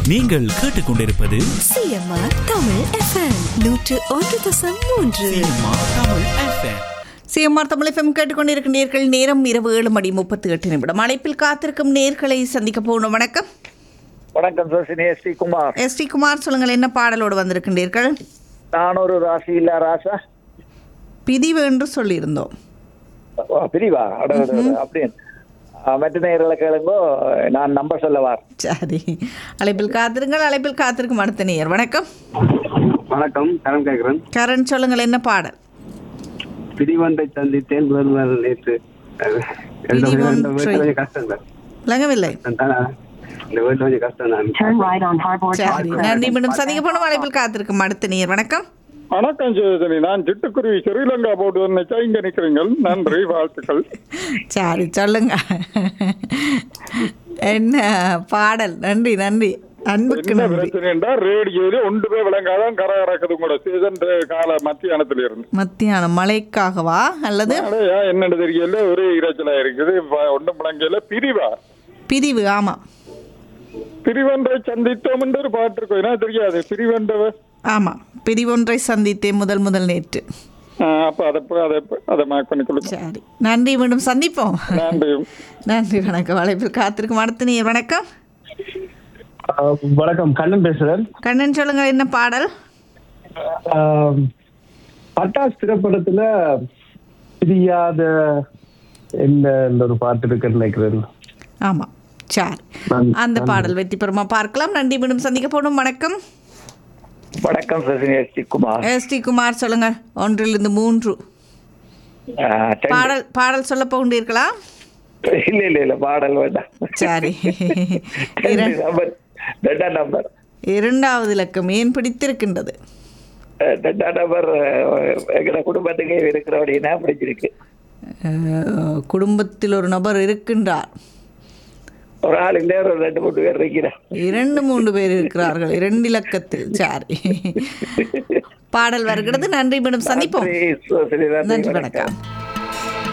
நீங்கள் கேட்டுக்கொண்டிருப்பது CMR Tamil FM நூற்று ஒன்று தசம் மூன்று CMR Tamil FM. CMR Tamil FM கேட்டுக்கொண்டிருக்கின்றீர்கள் நேரம் இரவு ஏழு மணி முப்பத்தி எட்டு நிமிடம் அழைப்பில் காத்திருக்கும் நேர்களை சந்திக்க போகணும் வணக்கம் வணக்கம் Sasini S T Kumar S T Kumar சொல்லுங்கள் என்ன பாடலோடு வந்திருக்கின்றீர்கள் நான் ஒரு ராசி இல்ல ராசா பிதிவு என்று சொல்லியிருந்தோம் ஓ, பிரிவா அட, அட, அட, அப்படின்னு ஆ, மற்ற நேர்களை கேளுங்கோ நான் நம்பர் சொல்லவார் சரி அழைப்பில் காத்திருங்கள் அழைப்பில் காத்திருக்கும் அடுத்த நேயர் வணக்கம் வணக்கம் கரம் கேட்கிறேன் கரண் சொல்லுங்கள் என்ன பாடல் பிடிவண்டை சந்தித்தேன் முதல் முதல் நேற்று அஹ், இந்த பிடிவொன்றை. வீட்டுல கொஞ்சம் கஷ்டம் தான் விளங்கவில்லை தானே? இந்த வீட்டுல கொஞ்சம் கஷ்டம் தான் Turn right on Harbor சரி நன்றி மீண்டும் சந்திக்க போனோம் அழைப்பில் காத்திருக்கும் அடுத்த நேயர் வணக்கம் வணக்கம் ஜோதினி நான் சிட்டுக்குருவி ஸ்ரீலங்கா போட்டு வந்து இங்க நிக்கிறீங்கள் நன்றி வாழ்த்துக்கள் சரி சொல்லுங்க என்ன பாடல் நன்றி நன்றி அன்புக்கு என்ன நன்றி பிரச்சனை என்றால் ரேடியோல ஒன்று போய் விளங்காதான் கர கறக்குது கூட சீசன் கால மத்தியானத்துல இருந்து மத்தியானம் மழைக்காகவா அல்லது அடையா என்னன்னு தெரியல ஒரே இறைச்சலா இருக்குது ப- ஒண்ணும் விளங்கல பிரிவா பிரிவு ஆமாம் பிரிவென்றை சந்தித்தோம் என்று ஒரு பாட்டு இருக்கும் என்ன தெரியாது பிரிவென்றவ ஆமாம் பிரிவொன்றை சந்தித்தேன் முதல் முதல் நேற்று அப்ப அதை ப- அதை ப- அதை மார்க் பண்ணி கொடுங்க சரி நன்றி மீண்டும் சந்திப்போம் நன்றி நன்றி வணக்கம் அழைப்பில் காத்திருக்கும் அடுத்த நேயர் வணக்கம் ஆஹ் வணக்கம் கண்ணன் பேசுறேன் கண்ணன் சொல்லுங்க என்ன பாடல் ஆஹ் பட்டாஸ் திரைப்படத்துல பிரியாத என்ன என்ற ஒரு பாட்டு இருக்குன்னு நினைக்கிறேன் ஆமாம் சரி நன்றி. அந்த பாடல் வெற்றி பெறுமா பார்க்கலாம் நன்றி மீண்டும் சந்திக்க போடும் வணக்கம் வணக்கம் Sasini S T Kumar S T Kumar சொல்லுங்க ஒன்றிலிருந்து மூன்று ஆ, ரெண்டு. பாடல் பாடல் சொல்ல போகின்றீர்களா இல்ல இல்ல இல்ல பாடல் வேண்டாம் சரி ரெண்டு இர- நம்பர் ரெண்டாம் நம்பர் இரண்டாவது இலக்கம் ஏன் பிடித்திருக்கின்றது அஹ், ரெண்டாம் நம்பர் அஹ், எங்கட குடும்பத்துக்கே இருக்கிற அப்படின்னா பிடிச்சிருக்கு அஹ், குடும்பத்தில் ஒரு நபர் இருக்கின்றார் ஒரு ஆள் இல்ல ஒரு ரெண்டு மூணு பேர் இருக்கிறார் இரண்டு மூன்று பேர் இருக்கிறார்கள் இரண்டு இலக்கத்தில் சரி பாடல் வருகிறது நன்றி மீண்டும் சந்திப்போம் நன்றி, சுசினி, நன்றி, நன்றி வணக்கம் வணக்கம்